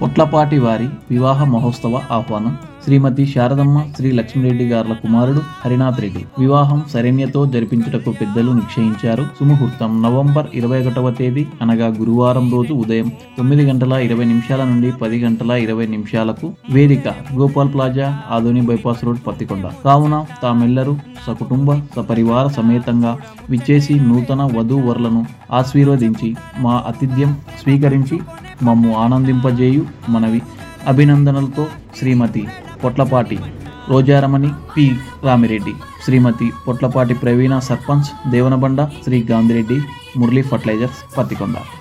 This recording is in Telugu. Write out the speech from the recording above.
పొట్లపాటి వారి వివాహ మహోత్సవ ఆహ్వానం శ్రీమతి శారదమ్మ శ్రీ లక్ష్మీరెడ్డి గార్ల కుమారుడు హరినాథ్ రెడ్డి వివాహం శరణ్యతో జరిపించుటకు పెద్దలు నిశ్చయించారు సుముహూర్తం నవంబర్ ఇరవై ఒకటవ తేదీ అనగా గురువారం రోజు ఉదయం తొమ్మిది గంటల ఇరవై నిమిషాల నుండి పది గంటల ఇరవై నిమిషాలకు వేదిక Gopal plaza Adoni bypass road Pattikonda కావున తామెల్లరూ సకుటుంబ సపరివార సమేతంగా విచ్చేసి నూతన వధూవరులను ఆశీర్వదించి మా ఆతిథ్యం స్వీకరించి మమ్ము ఆనందింపజేయు మనవి అభినందనలతో శ్రీమతి పొట్లపాటి రోజారమణి పి రామిరెడ్డి శ్రీమతి పొట్లపాటి ప్రవీణ సర్పంచ్ దేవనబండ శ్రీ గాంధిరెడ్డి మురళీ ఫర్టిలైజర్స్ పత్తికొండ